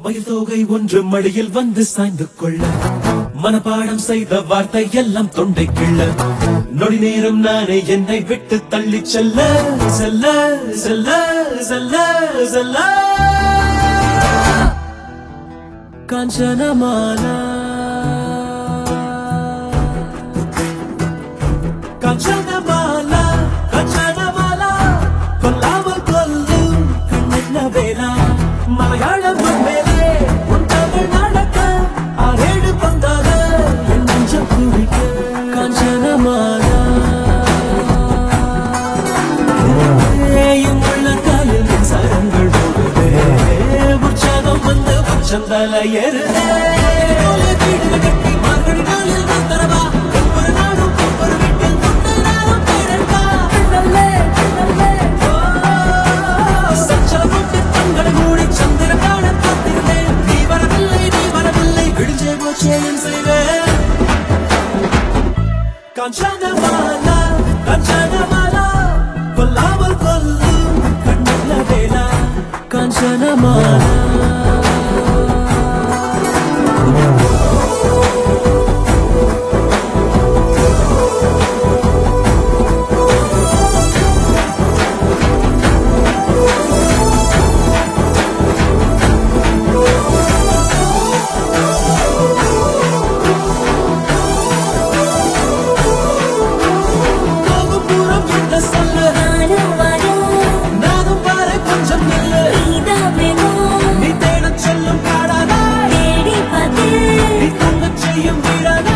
மயில் தோகை ஒன்று மடியில் வந்து சாய்ந்து கொள்ள மனப்பாடம் செய்த வார்த்தை எல்லாம் தொண்டை கிள்ள நொடி நேரம் நானே என்னை விட்டு தள்ளி செல்ல செல்ல செல்ல செல்ல செல்ல காஞ்சனமாலா காஞ்சனமாலா காஞ்சனமாலா கொல்லாமல் கொல்லும் கண்ணென்ன வேலா மலையாளம் மேலே உன் தமிழ் நடக்க ஆறேழு பந்தாக என் நெஞ்சம் குடிக்க காஞ்சனமாலா என் உள்ளங்காலில் மின்சாரங்கள் ஓடுதே உற்சாகம் வந்து உச்சந்தல ஏறுதே வீடுகள் கட்டி மார்கழி நாளில் நான் தரவா ஒவ்வொரு நாளும் ஒவ்வொரு வீட்டில் முன்னல் நாளும் பேரன்பா சச்சலம் கொண்டு கண்களை மூடி சந்திரன் காண காத்திருந்தேன் நீ வரவில்லை நீ வரவில்லை விடிஞ்சே போச்சே என் செய்வேன் காஞ்சனமாலா காஞ்சனமாலா கொல்லாமல் கொல்லும் கண்ணுள்ள வேலா காஞ்சனமாலா போகும் தூரம் என்ன சொல்லு நானும் பாரு கொஞ்சம் நில்லு நீ தேடச் செல்லும் காடாதா நீ தங்கச் செய்யும் வீடாதா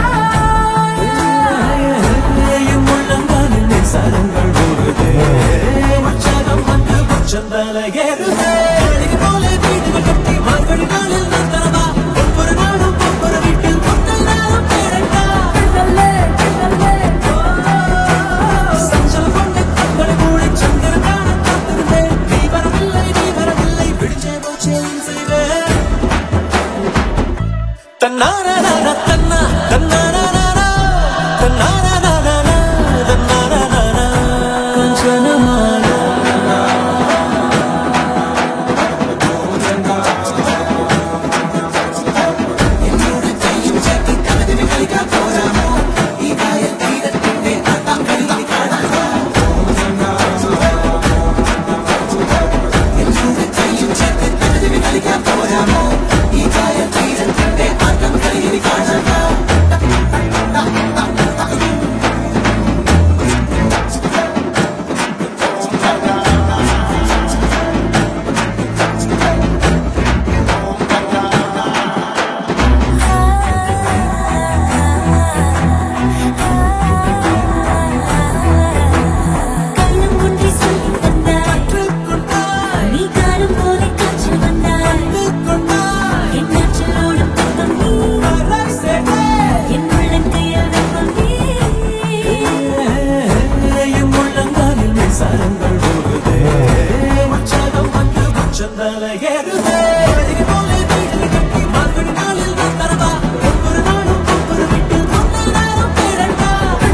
என் உள்ளங்காலில் மின்சாரங்கள் ஓடுதே உற்சாகம் வந்து உச்சந்தல ஏறுதே அழகு போல வீடுகள் கட்டி மார்கழி நாளில் நான் தரவா ஒவ்வொரு நாளும் ஒவ்வொரு வீட்டில் முன்னல் நாளும் பேரண்டா சஞ்சலம் கொண்டு கண்களை மூடி சந்திரன் காண காத்திருந்தேன் நீ வரவில்லை நீ வரவில்லை விடிஞ்சே போச்சே என் செய்வேன் தன்னாராரா தன்னா தன்னாராரா தன்னாராரா தன்னாராரா காஞ்சனமாலா கொண்டாய் நீ காணும் போதே காற்று வந்தாய் கொண்டாய் என் காற்றலோடும் பக்கம் நீ அரசே என் உள்ளங்கையில் வெப்பம் நீ என் உள்ளங்காலில் மின்சாரங்கள் ஓடுதே உற்சாகம் வந்து உச்சந்தல ஏறுதே அழகு போல வீடுகள் கட்டி மார்கழி நாளில் நான் தரவா ஒவ்வொரு நாளும் ஒவ்வொரு வீட்டில் முன்னல் நாளும் பேரண்டா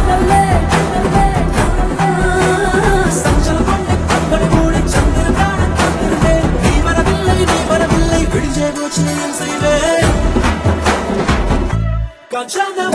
சஞ்சலம் கொண்டு கண்களை மூடி சந்திரன் காண காத்திருந்தேன் நீ வரவில்லை நீ வரவில்லை விடிஞ்சே போச்சு என் செய்வேன் காஞ்சனா